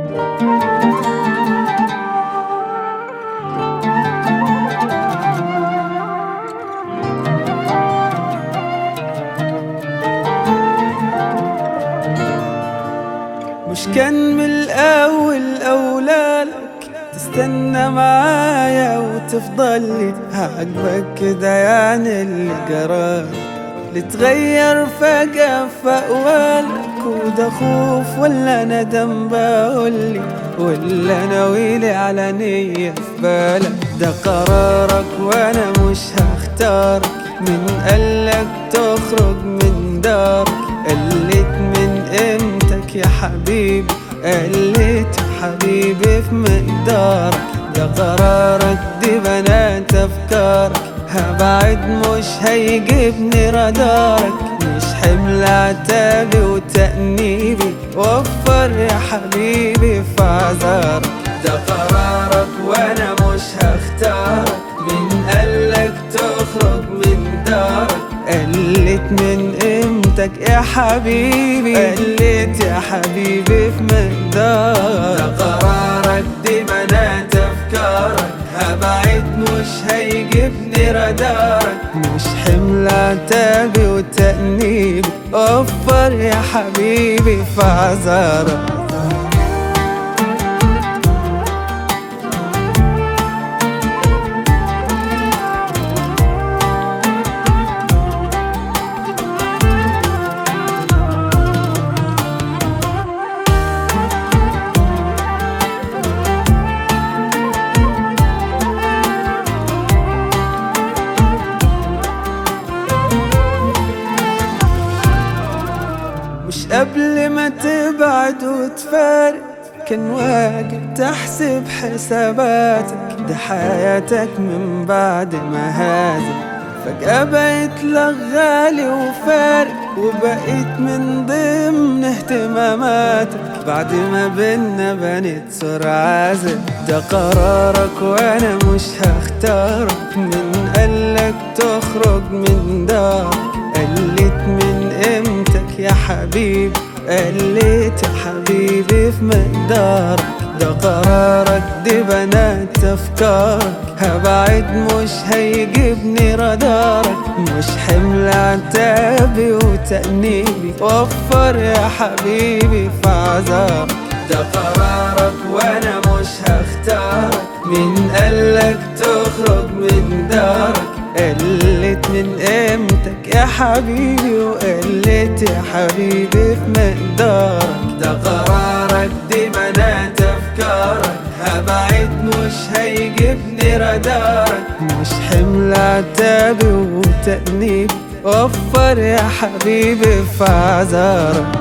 مش كان من الأول أولى لك تستنى معايا وتفضل لي عاجبك كده يعني اللي جرالك لتغير فجأة في أقوالك وده خوف ولا ندم بقولي ولا ناويلي على نية في بالك ده قرارك وأنا مش هختارك من قالك تخرج من دارك قلت من امتك يا حبيبي قلت يا حبيبي في مقدارك ده قرارك دي بنات افكارك هبعد مش هيجيبني رادارك مش حمل عتابي وتأنيبي وفر يا حبيبي في عذارك ده قرارك وانا مش هختارك من قالك تخرج من دارك قلت من قيمتك يا حبيبي قلت يا حبيبي في مقدارك ده قرارك دي بنات افكارك هبعد مش هيجيبني رادارك مش حمل عتابي وتأنيبي وفر يا حبيبي في عذارك مش قبل ما تبعد وتفارق كان واجب تحسب حساباتك ده حياتك من بعد ما هذا فجأة بقيت لك غالي وفارق وبقيت من ضمن اهتماماتك بعد ما بينا بنت سرعة زد ده قرارك وانا مش هختارك من قالك تخرج من دارك قلت من قيمتك يا حبيبي قلت يا حبيبي في مقدارك ده قرارك دي بنات افكارك هبعد مش هيجيبني رادارك مش حمل عتابي وتأنيبي وفر يا حبيبي في عذارك ده قرارك وانا مش هختارك من قالك تخرج من دارك قلت من قيمتك يا حبيبي وقلت يا حبيبي في مقدارك ده قرارك دي بنات افكارك هبعد مش هيجيبني رادارك مش حمل عتابي وتأنيب وفر يا حبيبي في عذارك